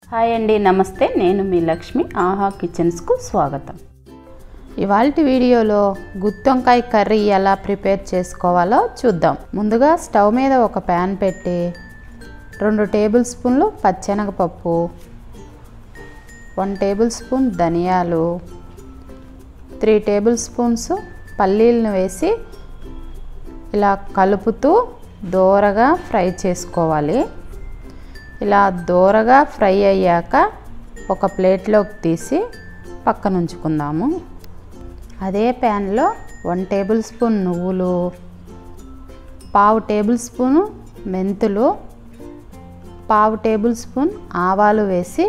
hi అండి నమస్తే నేను మీ లక్ష్మి ఆహా కిచెన్స్కు స్వాగతం ఇవాళ వీడియోలో గుత్తొంకాయ కర్రీ ఎలా ప్రిపేర్ చేసుకోవాలో చూద్దాం ముందుగా స్టవ్ మీద ఒక ప్యాన్ పెట్టి రెండు టేబుల్ స్పూన్లు పచ్చెనగపప్పు వన్ టేబుల్ స్పూన్ ధనియాలు త్రీ టేబుల్ స్పూన్స్ పల్లీలను వేసి ఇలా కలుపుతూ దోరగా ఫ్రై చేసుకోవాలి ఇలా దోరగా ఫ్రై అయ్యాక ఒక ప్లేట్లోకి తీసి పక్కన ఉంచుకుందాము అదే ప్యాన్లో వన్ టేబుల్ స్పూన్ నువ్వులు పావు టేబుల్ స్పూను మెంతులు పావు టేబుల్ స్పూన్ ఆవాలు వేసి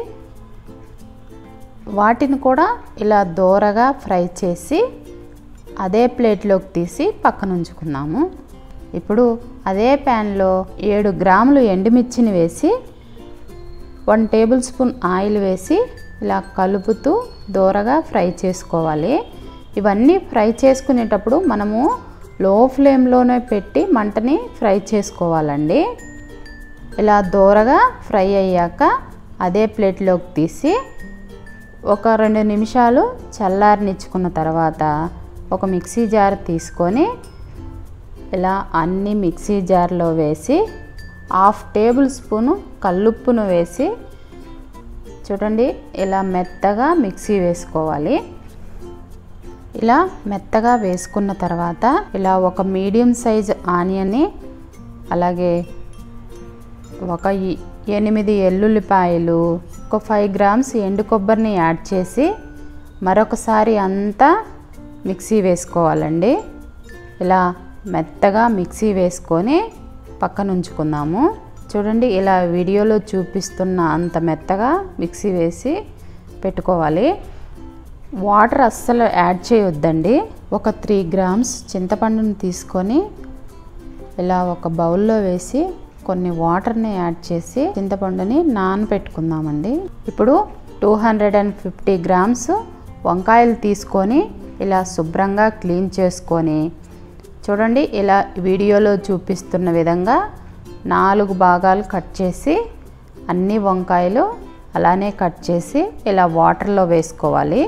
వాటిని కూడా ఇలా దోరగా ఫ్రై చేసి అదే ప్లేట్లోకి తీసి పక్కన ఉంచుకున్నాము ఇప్పుడు అదే ప్యాన్లో ఏడు గ్రాములు ఎండుమిర్చిని వేసి వన్ టేబుల్ స్పూన్ ఆయిల్ వేసి ఇలా కలుపుతూ దోరగా ఫ్రై చేసుకోవాలి ఇవన్నీ ఫ్రై చేసుకునేటప్పుడు మనము లో ఫ్లేమ్లోనే పెట్టి మంటని ఫ్రై చేసుకోవాలండి ఇలా దోరగా ఫ్రై అయ్యాక అదే ప్లేట్లోకి తీసి ఒక రెండు నిమిషాలు చల్లారనిచ్చుకున్న తర్వాత ఒక మిక్సీ జార్ తీసుకొని ఇలా అన్ని మిక్సీ జార్లో వేసి హాఫ్ టేబుల్ స్పూను కల్లుప్పును వేసి చూడండి ఇలా మెత్తగా మిక్సీ వేసుకోవాలి ఇలా మెత్తగా వేసుకున్న తర్వాత ఇలా ఒక మీడియం సైజ్ ఆనియన్ని అలాగే ఒక ఎ- ఎనిమిది ఎల్లుల్లిపాయలు ఒక ఫైవ్ గ్రామ్స్ ఎండు కొబ్బరిని యాడ్ చేసి మరొకసారి అంతా మిక్సీ వేసుకోవాలండి ఇలా మెత్తగా మిక్సీ వేసుకొని పక్కన ఉంచుకుందాము చూడండి ఇలా వీడియోలో చూపిస్తున్న అంత మెత్తగా మిక్సీ వేసి పెట్టుకోవాలి వాటర్ అస్సలు యాడ్ చేయొద్దండి ఒక త్రీ గ్రామ్స్ చింతపండుని తీసుకొని ఇలా ఒక బౌల్లో వేసి కొన్ని వాటర్ని యాడ్ చేసి చింతపండుని నానబెట్టుకుందామండి ఇప్పుడు two hundred and fifty grams వంకాయలు తీసుకొని ఇలా శుభ్రంగా క్లీన్ చేసుకొని చూడండి ఇలా వీడియోలో చూపిస్తున్న విధంగా నాలుగు భాగాలు కట్ చేసి అన్ని వంకాయలు అలానే కట్ చేసి ఇలా వాటర్లో వేసుకోవాలి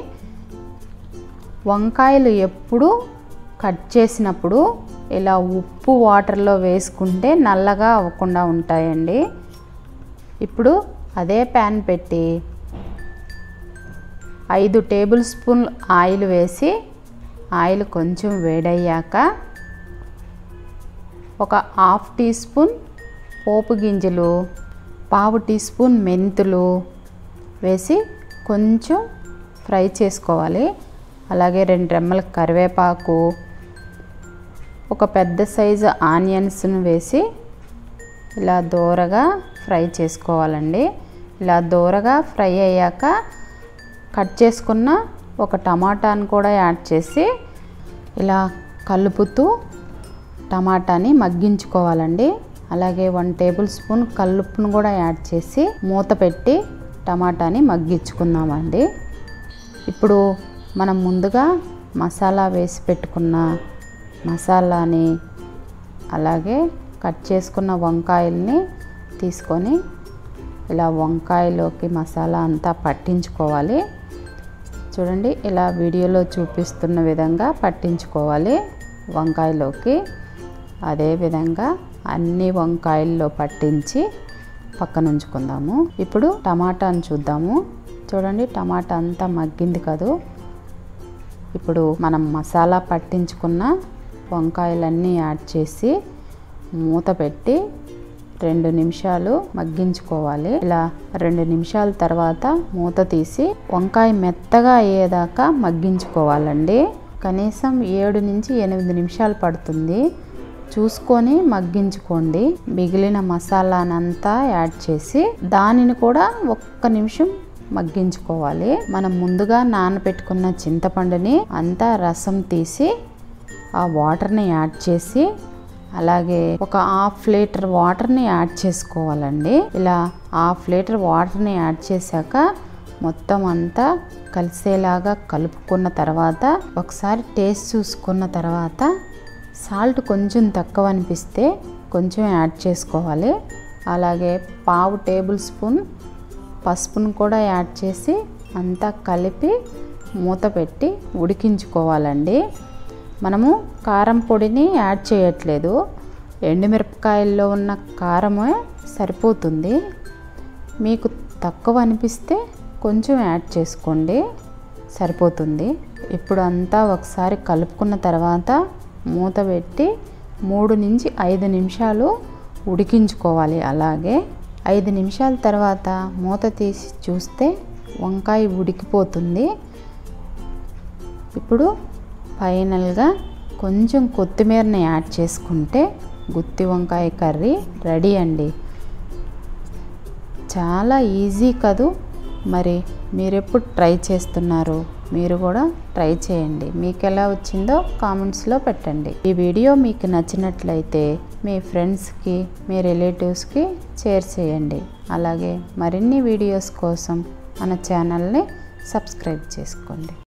వంకాయలు ఎప్పుడు కట్ చేసినప్పుడు ఇలా ఉప్పు వాటర్లో వేసుకుంటే నల్లగా అవ్వకుండా ఉంటాయండి ఇప్పుడు అదే ప్యాన్ పెట్టి ఐదు టేబుల్ స్పూన్ ఆయిల్ వేసి ఆయిల్ కొంచెం వేడయ్యాక ఒక హాఫ్ టీ స్పూన్ పోపు గింజలు పావు టీ స్పూన్ మెంతులు వేసి కొంచెం ఫ్రై చేసుకోవాలి అలాగే రెండు రెమ్మల కరివేపాకు ఒక పెద్ద సైజు ఆనియన్స్ను వేసి ఇలా దోరగా ఫ్రై చేసుకోవాలండి ఇలా దోరగా ఫ్రై అయ్యాక కట్ చేసుకున్న ఒక టమాటాను కూడా యాడ్ చేసి ఇలా కలుపుతూ టమాటాని మగ్గించుకోవాలండి అలాగే వన్ టేబుల్ స్పూన్ కల్లుప్పును కూడా యాడ్ చేసి మూత పెట్టి టమాటాని మగ్గించుకుందామండి ఇప్పుడు మనం ముందుగా మసాలా వేసి పెట్టుకున్న మసాలాని అలాగే కట్ చేసుకున్న వంకాయల్ని తీసుకొని ఇలా వంకాయలోకి మసాలా అంతా పట్టించుకోవాలి చూడండి ఇలా వీడియోలో చూపిస్తున్న విధంగా పట్టించుకోవాలి వంకాయలోకి అదే విధంగా అన్ని వంకాయల్లో పట్టించి పక్కన ఉంచుకుందాము ఇప్పుడు టమాటాను చూద్దాము చూడండి టమాటా అంతా మగ్గింది కదూ ఇప్పుడు మనం మసాలా పట్టించుకున్న వంకాయలన్నీ యాడ్ చేసి మూత పెట్టి రెండు నిమిషాలు మగ్గించుకోవాలి ఇలా రెండు నిమిషాల తర్వాత మూత తీసి వంకాయ మెత్తగా అయ్యేదాకా మగ్గించుకోవాలండి కనీసం ఏడు నుంచి ఎనిమిది నిమిషాలు పడుతుంది చూసుకొని మగ్గించుకోండి మిగిలిన మసాలానంతా యాడ్ చేసి దానిని కూడా ఒక్క నిమిషం మగ్గించుకోవాలి మనం ముందుగా నానబెట్టుకున్న చింతపండుని అంతా రసం తీసి ఆ వాటర్ని యాడ్ చేసి అలాగే ఒక హాఫ్ లీటర్ వాటర్ని యాడ్ చేసుకోవాలండి ఇలా హాఫ్ లీటర్ వాటర్ని యాడ్ చేశాక మొత్తం అంతా కలిసేలాగా కలుపుకున్న తర్వాత ఒకసారి టేస్ట్ చూసుకున్న తర్వాత సాల్ట్ కొంచెం తక్కువ అనిపిస్తే కొంచెం యాడ్ చేసుకోవాలి అలాగే పావు టేబుల్ స్పూన్ పసుపును కూడా యాడ్ చేసి అంతా కలిపి మూత పెట్టి ఉడికించుకోవాలండి మనము కారం పొడిని యాడ్ చేయట్లేదు ఎండుమిరపకాయల్లో ఉన్న కారమే సరిపోతుంది మీకు తక్కువ అనిపిస్తే కొంచెం యాడ్ చేసుకోండి సరిపోతుంది ఇప్పుడు అంతా ఒకసారి కలుపుకున్న తర్వాత మూత పెట్టి మూడు నుంచి ఐదు నిమిషాలు ఉడికించుకోవాలి అలాగే ఐదు నిమిషాల తర్వాత మూత తీసి చూస్తే వంకాయ ఉడికిపోతుంది ఇప్పుడు ఫైనల్గా కొంచెం కొత్తిమీరని యాడ్ చేసుకుంటే గుత్తి వంకాయ కర్రీ రెడీ అండి చాలా ఈజీ కదూ మరి మీరెప్పుడు ట్రై చేస్తున్నారు మీరు కూడా ట్రై చేయండి మీకు ఎలా వచ్చిందో కామెంట్స్లో పెట్టండి ఈ వీడియో మీకు నచ్చినట్లయితే మీ ఫ్రెండ్స్కి మీ రిలేటివ్స్కి షేర్ చేయండి అలాగే మరిన్ని వీడియోస్ కోసం మన ఛానల్ని సబ్స్క్రైబ్ చేసుకోండి